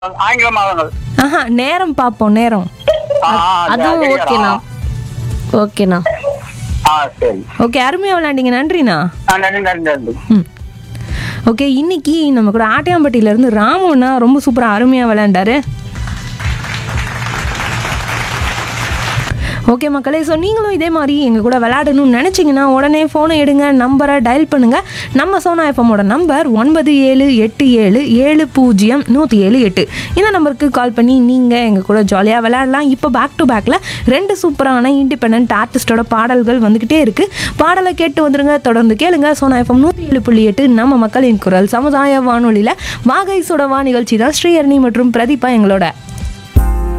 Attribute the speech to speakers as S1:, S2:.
S1: ஆங்கில மாதங்கள்
S2: ஆஹா நேரம் பார்ப்போம் நேரம்
S1: ஆ,
S3: அதுவும்
S1: சரியா?
S3: ஓகேண்ணா ஓகேண்ணா
S1: ஆ சரி
S2: ஓகே அருமையாக விளையாண்டீங்க நன்றிண்ணா
S1: ஆ, நன்றி நன்றி நன்றி
S2: ம் ஓகே இன்னைக்கு நம்ம கூட ஆட்டியாம்பட்டியிலேருந்து ராமுண்ணா ரொம்ப சூப்பராக அருமையாக விளையாண்டாரு ஓகே மக்களே ஸோ நீங்களும் இதே மாதிரி எங்கள் கூட விளையாடணும்னு நினச்சிங்கன்னா உடனே ஃபோனை எடுங்க நம்பரை டயல் பண்ணுங்கள் நம்ம சோனா எஃப்எம்மோட நம்பர் ஒன்பது ஏழு எட்டு ஏழு ஏழு பூஜ்ஜியம் நூற்றி ஏழு எட்டு இந்த நம்பருக்கு கால் பண்ணி நீங்கள் எங்கள் கூட ஜாலியாக விளையாடலாம் இப்போ பேக் டு பேக்கில் ரெண்டு சூப்பரான இண்டிபெண்ட் ஆர்டிஸ்டோட பாடல்கள் வந்துக்கிட்டே இருக்குது பாடலை கேட்டு வந்துருங்க தொடர்ந்து கேளுங்க சோனா எஃப்எம் நூற்றி ஏழு புள்ளி எட்டு நம்ம மக்களின் குரல் சமுதாய வானொலியில் வாகை சுடவா நிகழ்ச்சி தான் ஸ்ரீஹரணி மற்றும் பிரதீபா எங்களோட